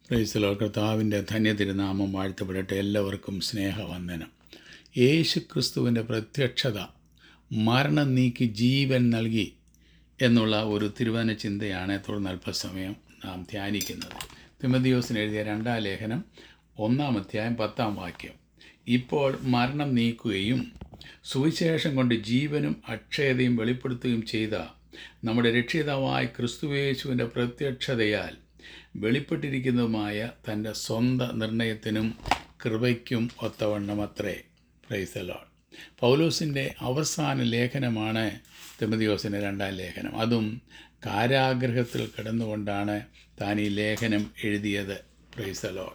പ്രൈസലോ കർത്താവിൻ്റെ ധന്യതിരുനാമം വാഴ്ത്തപ്പെടട്ടെ എല്ലാവർക്കും സ്നേഹവന്ദനം യേശു ക്രിസ്തുവിൻ്റെ പ്രത്യക്ഷത മരണം നീക്കി ജീവൻ നൽകി എന്നുള്ള ഒരു തിരുവന ചിന്തയാണ് തുടർന്ന് അല്പസമയം നാം ധ്യാനിക്കുന്നത് തിമതിയോസിന് എഴുതിയ രണ്ടാം ലേഖനം ഒന്നാം അധ്യായം പത്താം വാക്യം ഇപ്പോൾ മരണം നീക്കുകയും സുവിശേഷം കൊണ്ട് ജീവനും അക്ഷയതയും വെളിപ്പെടുത്തുകയും ചെയ്ത നമ്മുടെ രക്ഷിതാവായ ക്രിസ്തുവേശുവിൻ്റെ പ്രത്യക്ഷതയാൽ വെളിപ്പെട്ടിരിക്കുന്നതുമായ തൻ്റെ സ്വന്തം നിർണയത്തിനും കൃപയ്ക്കും ഒത്തവണ്ണമത്രേ പ്രൈസലോൺ പൗലോസിൻ്റെ അവസാന ലേഖനമാണ് തിമതിയോസിൻ്റെ രണ്ടാം ലേഖനം അതും കാരാഗ്രഹത്തിൽ കിടന്നുകൊണ്ടാണ് താൻ ഈ ലേഖനം എഴുതിയത് പ്രൈസലോൺ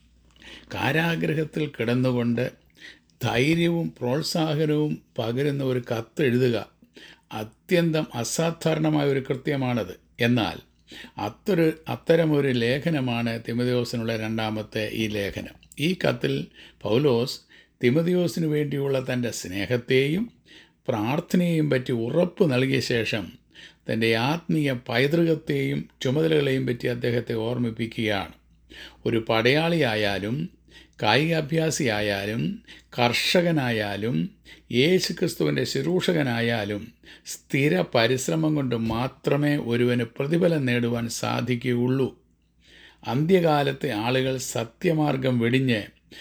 കാരാഗ്രഹത്തിൽ കിടന്നുകൊണ്ട് ധൈര്യവും പ്രോത്സാഹനവും പകരുന്ന ഒരു കത്ത് എഴുതുക അത്യന്തം അസാധാരണമായ ഒരു കൃത്യമാണത് എന്നാൽ അത്തൊരു അത്തരമൊരു ലേഖനമാണ് തിമതിയോസിനുള്ള രണ്ടാമത്തെ ഈ ലേഖനം ഈ കത്തിൽ പൗലോസ് തിമതിയോസിന് വേണ്ടിയുള്ള തൻ്റെ സ്നേഹത്തെയും പ്രാർത്ഥനയെയും പറ്റി ഉറപ്പ് നൽകിയ ശേഷം തൻ്റെ ആത്മീയ പൈതൃകത്തെയും ചുമതലകളെയും പറ്റി അദ്ദേഹത്തെ ഓർമ്മിപ്പിക്കുകയാണ് ഒരു പടയാളിയായാലും കായികാഭ്യാസിയായാലും കർഷകനായാലും യേശുക്രിസ്തുവിൻ്റെ ശുശ്രൂഷകനായാലും സ്ഥിര പരിശ്രമം കൊണ്ട് മാത്രമേ ഒരുവന് പ്രതിഫലം നേടുവാൻ സാധിക്കുകയുള്ളൂ അന്ത്യകാലത്തെ ആളുകൾ സത്യമാർഗം വെടിഞ്ഞ്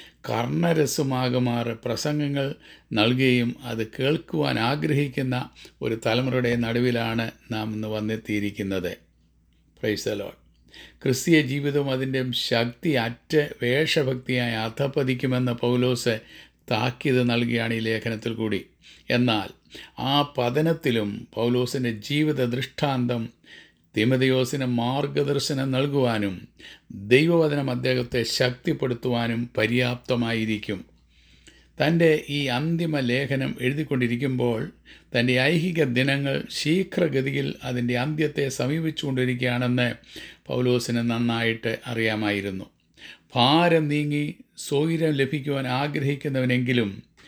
കർണരസമാകുമാറ് പ്രസംഗങ്ങൾ നൽകുകയും അത് കേൾക്കുവാൻ ആഗ്രഹിക്കുന്ന ഒരു തലമുറയുടെ നടുവിലാണ് നാം ഇന്ന് വന്നെത്തിയിരിക്കുന്നത് പ്രൈസലോൺ ക്രിസ്തീയ ജീവിതം അതിൻ്റെ ശക്തി അറ്റ വേഷഭക്തിയായി അധപ്പതിക്കുമെന്ന് പൗലോസ് താക്കീത് നൽകുകയാണ് ഈ ലേഖനത്തിൽ കൂടി എന്നാൽ ആ പതനത്തിലും പൗലോസിൻ്റെ ജീവിത ദൃഷ്ടാന്തം തിമതയോസിന് മാർഗദർശനം നൽകുവാനും ദൈവവചനം അദ്ദേഹത്തെ ശക്തിപ്പെടുത്തുവാനും പര്യാപ്തമായിരിക്കും തൻ്റെ ഈ അന്തിമ ലേഖനം എഴുതിക്കൊണ്ടിരിക്കുമ്പോൾ തൻ്റെ ഐഹിക ദിനങ്ങൾ ശീഘ്രഗതിയിൽ അതിൻ്റെ അന്ത്യത്തെ സമീപിച്ചുകൊണ്ടിരിക്കുകയാണെന്ന് പൗലോസിന് നന്നായിട്ട് അറിയാമായിരുന്നു ഭാരം നീങ്ങി സ്വൈരം ലഭിക്കുവാൻ ആഗ്രഹിക്കുന്നവനെങ്കിലും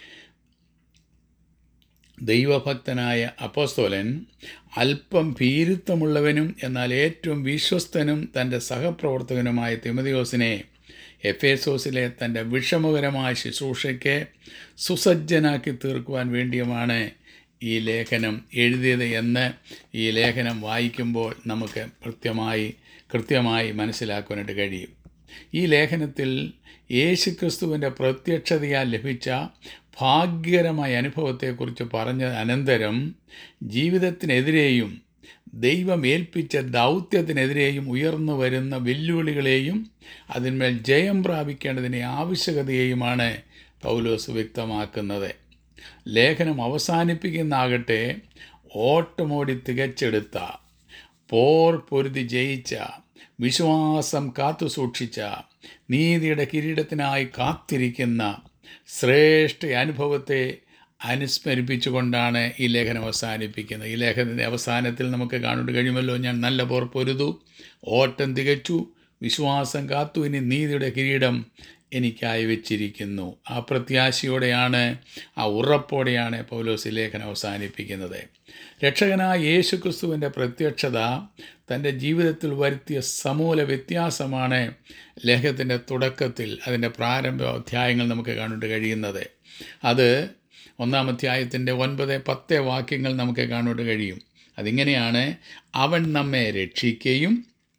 ദൈവഭക്തനായ അപ്പോസ്തോലൻ അല്പം ഭീരുത്വമുള്ളവനും എന്നാൽ ഏറ്റവും വിശ്വസ്തനും തൻ്റെ സഹപ്രവർത്തകനുമായ തിമതിയോസിനെ എഫേസോസിലെ തൻ്റെ വിഷമകരമായ ശുശ്രൂഷയ്ക്ക് സുസജ്ജനാക്കി തീർക്കുവാൻ വേണ്ടിയുമാണ് ഈ ലേഖനം എഴുതിയത് എന്ന് ഈ ലേഖനം വായിക്കുമ്പോൾ നമുക്ക് കൃത്യമായി കൃത്യമായി മനസ്സിലാക്കുവാനായിട്ട് കഴിയും ഈ ലേഖനത്തിൽ യേശുക്രിസ്തുവിൻ്റെ പ്രത്യക്ഷതയാൽ ലഭിച്ച ഭാഗ്യകരമായ അനുഭവത്തെക്കുറിച്ച് പറഞ്ഞ അനന്തരം ജീവിതത്തിനെതിരെയും ദൈവം ഏൽപ്പിച്ച ദൗത്യത്തിനെതിരെയും ഉയർന്നു വരുന്ന വെല്ലുവിളികളെയും അതിന്മേൽ ജയം പ്രാപിക്കേണ്ടതിൻ്റെ ആവശ്യകതയെയുമാണ് പൗലോസ് വ്യക്തമാക്കുന്നത് ലേഖനം അവസാനിപ്പിക്കുന്നാകട്ടെ ഓട്ടമോടി തികച്ചെടുത്ത പോർ പൊരുതി ജയിച്ച വിശ്വാസം കാത്തു സൂക്ഷിച്ച നീതിയുടെ കിരീടത്തിനായി കാത്തിരിക്കുന്ന ശ്രേഷ്ഠ അനുഭവത്തെ അനുസ്മരിപ്പിച്ചുകൊണ്ടാണ് ഈ ലേഖനം അവസാനിപ്പിക്കുന്നത് ഈ ലേഖനത്തിൻ്റെ അവസാനത്തിൽ നമുക്ക് കാണാൻ കഴിയുമല്ലോ ഞാൻ നല്ല പോർ പൊരുതു ഓട്ടം തികച്ചു വിശ്വാസം കാത്തു ഇനി നീതിയുടെ കിരീടം എനിക്കായി വെച്ചിരിക്കുന്നു ആ പ്രത്യാശയോടെയാണ് ആ ഉറപ്പോടെയാണ് പൗലോസ് ലേഖനം അവസാനിപ്പിക്കുന്നത് രക്ഷകനായ യേശു ക്രിസ്തുവിൻ്റെ പ്രത്യക്ഷത തൻ്റെ ജീവിതത്തിൽ വരുത്തിയ സമൂല വ്യത്യാസമാണ് ലേഖത്തിൻ്റെ തുടക്കത്തിൽ അതിൻ്റെ പ്രാരംഭ അധ്യായങ്ങൾ നമുക്ക് കാണാൻ കഴിയുന്നത് അത് ഒന്നാം അധ്യായത്തിൻ്റെ ഒൻപത് പത്ത് വാക്യങ്ങൾ നമുക്ക് കാണാൻ കഴിയും അതിങ്ങനെയാണ് അവൻ നമ്മെ രക്ഷിക്കുകയും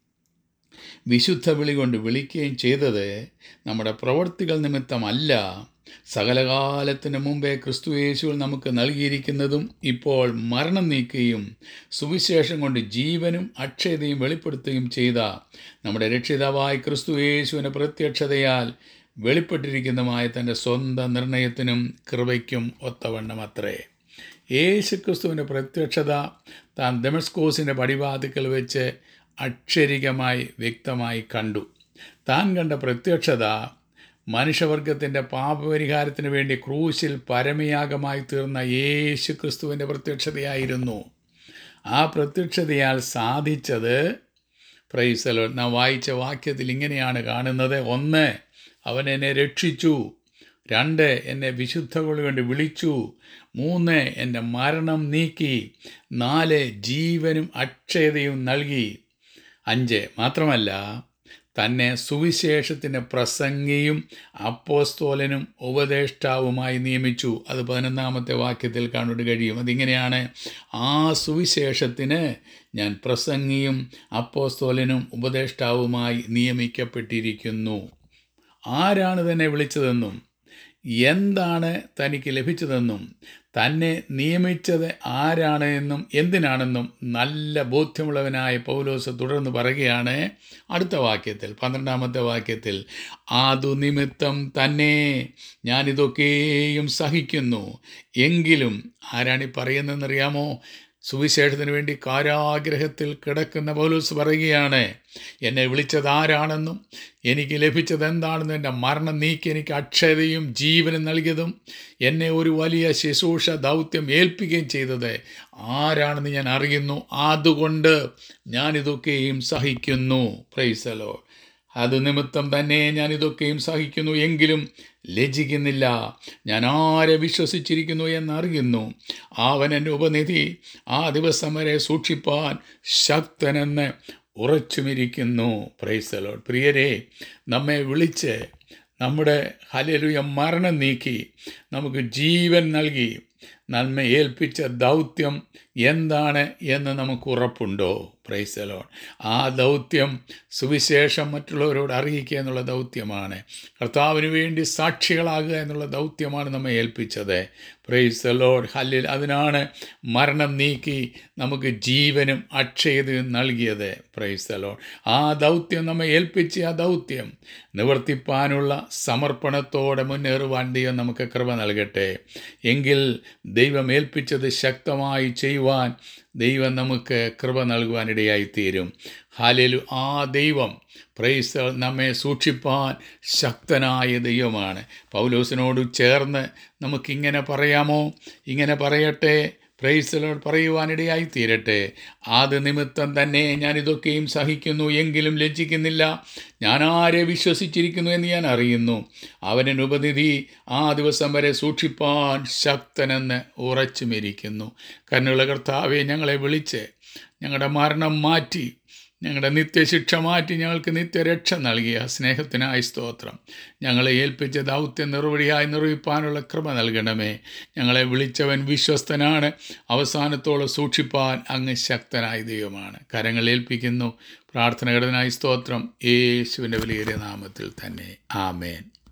വിശുദ്ധ വിളി കൊണ്ട് വിളിക്കുകയും ചെയ്തത് നമ്മുടെ പ്രവൃത്തികൾ നിമിത്തമല്ല സകലകാലത്തിന് മുമ്പേ ക്രിസ്തു യേശുവിൽ നമുക്ക് നൽകിയിരിക്കുന്നതും ഇപ്പോൾ മരണം നീക്കുകയും സുവിശേഷം കൊണ്ട് ജീവനും അക്ഷയതയും വെളിപ്പെടുത്തുകയും ചെയ്ത നമ്മുടെ രക്ഷിതാവായ ക്രിസ്തു യേശുവിൻ്റെ പ്രത്യക്ഷതയാൽ വെളിപ്പെട്ടിരിക്കുന്നതുമായ തൻ്റെ സ്വന്തം നിർണയത്തിനും കൃപയ്ക്കും ഒത്തവണ്ണം അത്രേ യേശു ക്രിസ്തുവിൻ്റെ പ്രത്യക്ഷത താൻ ദമസ്കോസിൻ്റെ പടിവാതിക്കൽ വെച്ച് അക്ഷരികമായി വ്യക്തമായി കണ്ടു താൻ കണ്ട പ്രത്യക്ഷത മനുഷ്യവർഗത്തിൻ്റെ പാപപരിഹാരത്തിന് വേണ്ടി ക്രൂശിൽ പരമയാഗമായി തീർന്ന യേശു ക്രിസ്തുവിൻ്റെ പ്രത്യക്ഷതയായിരുന്നു ആ പ്രത്യക്ഷതയാൽ സാധിച്ചത് പ്രൈസലോ നാം വായിച്ച വാക്യത്തിൽ ഇങ്ങനെയാണ് കാണുന്നത് ഒന്ന് അവൻ എന്നെ രക്ഷിച്ചു രണ്ട് എന്നെ വിശുദ്ധകൾ കൊണ്ട് വിളിച്ചു മൂന്ന് എൻ്റെ മരണം നീക്കി നാല് ജീവനും അക്ഷയതയും നൽകി അഞ്ച് മാത്രമല്ല തന്നെ സുവിശേഷത്തിന് പ്രസംഗിയും അപ്പോസ്തോലനും ഉപദേഷ്ടാവുമായി നിയമിച്ചു അത് പതിനൊന്നാമത്തെ വാക്യത്തിൽ കാണുവാൻ കഴിയും അതിങ്ങനെയാണ് ആ സുവിശേഷത്തിന് ഞാൻ പ്രസംഗിയും അപ്പോസ്തോലനും ഉപദേഷ്ടാവുമായി നിയമിക്കപ്പെട്ടിരിക്കുന്നു ആരാണ് തന്നെ വിളിച്ചതെന്നും എന്താണ് തനിക്ക് ലഭിച്ചതെന്നും തന്നെ നിയമിച്ചത് ആരാണ് എന്നും എന്തിനാണെന്നും നല്ല ബോധ്യമുള്ളവനായ പൗലോസ് തുടർന്ന് പറയുകയാണ് അടുത്ത വാക്യത്തിൽ പന്ത്രണ്ടാമത്തെ വാക്യത്തിൽ ആതു നിമിത്തം തന്നെ ഞാനിതൊക്കെയും സഹിക്കുന്നു എങ്കിലും ആരാണി പറയുന്നതെന്നറിയാമോ സുവിശേഷത്തിന് വേണ്ടി കാരാഗ്രഹത്തിൽ കിടക്കുന്ന പൗലൂസ് പറയുകയാണ് എന്നെ വിളിച്ചത് ആരാണെന്നും എനിക്ക് ലഭിച്ചത് എന്താണെന്നും എൻ്റെ മരണം നീക്കി എനിക്ക് അക്ഷയതയും ജീവനും നൽകിയതും എന്നെ ഒരു വലിയ ശുശ്രൂഷ ദൗത്യം ഏൽപ്പിക്കുകയും ചെയ്തത് ആരാണെന്ന് ഞാൻ അറിയുന്നു അതുകൊണ്ട് ഞാനിതൊക്കെയും സഹിക്കുന്നു പ്രൈസലോ അത് നിമിത്തം തന്നെ ഞാൻ ഇതൊക്കെയും സഹിക്കുന്നു എങ്കിലും ലജിക്കുന്നില്ല ഞാൻ ആരെ വിശ്വസിച്ചിരിക്കുന്നു എന്നറിയുന്നു അവൻ എൻ്റെ ഉപനിധി ആ ദിവസം വരെ സൂക്ഷിപ്പാൻ ശക്തനെന്ന് ഉറച്ചുമിരിക്കുന്നു പ്രൈസലോ പ്രിയരെ നമ്മെ വിളിച്ച് നമ്മുടെ ഹലലുയ മരണം നീക്കി നമുക്ക് ജീവൻ നൽകി നന്മ ഏൽപ്പിച്ച ദൗത്യം എന്താണ് എന്ന് നമുക്ക് ഉറപ്പുണ്ടോ പ്രൈസലോൺ ആ ദൗത്യം സുവിശേഷം മറ്റുള്ളവരോട് അറിയിക്കുക എന്നുള്ള ദൗത്യമാണ് കർത്താവിന് വേണ്ടി സാക്ഷികളാകുക എന്നുള്ള ദൗത്യമാണ് നമ്മെ ഏൽപ്പിച്ചത് പ്രൈസ് ലോഡ് ഹല്ലിൽ അതിനാണ് മരണം നീക്കി നമുക്ക് ജീവനും അക്ഷയതയും നൽകിയത് പ്രൈസ് ലോഡ് ആ ദൗത്യം നമ്മെ ഏൽപ്പിച്ച ആ ദൗത്യം നിവർത്തിപ്പാനുള്ള സമർപ്പണത്തോടെ മുന്നേറുവാൻ ദൈവം നമുക്ക് കൃപ നൽകട്ടെ എങ്കിൽ ദൈവം ഏൽപ്പിച്ചത് ശക്തമായി ചെയ്യുവാൻ ദൈവം നമുക്ക് കൃപ നൽകുവാനിടയായിത്തീരും ഹാലേലു ആ ദൈവം പ്രൈസ് നമ്മെ സൂക്ഷിപ്പാൻ ശക്തനായ ദൈവമാണ് പൗലോസിനോട് ചേർന്ന് നമുക്കിങ്ങനെ പറയാമോ ഇങ്ങനെ പറയട്ടെ പ്രൈസലോട് പറയുവാനിടയായി തീരട്ടെ അത് നിമിത്തം തന്നെ ഞാനിതൊക്കെയും സഹിക്കുന്നു എങ്കിലും ലജ്ജിക്കുന്നില്ല ഞാൻ ആരെ വിശ്വസിച്ചിരിക്കുന്നു എന്ന് ഞാൻ അറിയുന്നു അവനെ ഉപനിധി ആ ദിവസം വരെ സൂക്ഷിപ്പാൻ ശക്തനെന്ന് ഉറച്ചുമിരിക്കുന്നു കണ്ണുള്ള കർത്താവെ ഞങ്ങളെ വിളിച്ച് ഞങ്ങളുടെ മരണം മാറ്റി ഞങ്ങളുടെ നിത്യശിക്ഷ മാറ്റി ഞങ്ങൾക്ക് നിത്യരക്ഷ നൽകിയ സ്നേഹത്തിനായി സ്തോത്രം ഞങ്ങളെ ഏൽപ്പിച്ച ദൗത്യം നിർവഴിയായി നിർവഹിപ്പാനുള്ള കൃപ നൽകണമേ ഞങ്ങളെ വിളിച്ചവൻ വിശ്വസ്തനാണ് അവസാനത്തോളം സൂക്ഷിപ്പാൻ അങ്ങ് ശക്തനായ ദൈവമാണ് കരങ്ങൾ ഏൽപ്പിക്കുന്നു പ്രാർത്ഥനകടനായി സ്തോത്രം യേശുവിൻ്റെ വലിയ നാമത്തിൽ തന്നെ ആമേൻ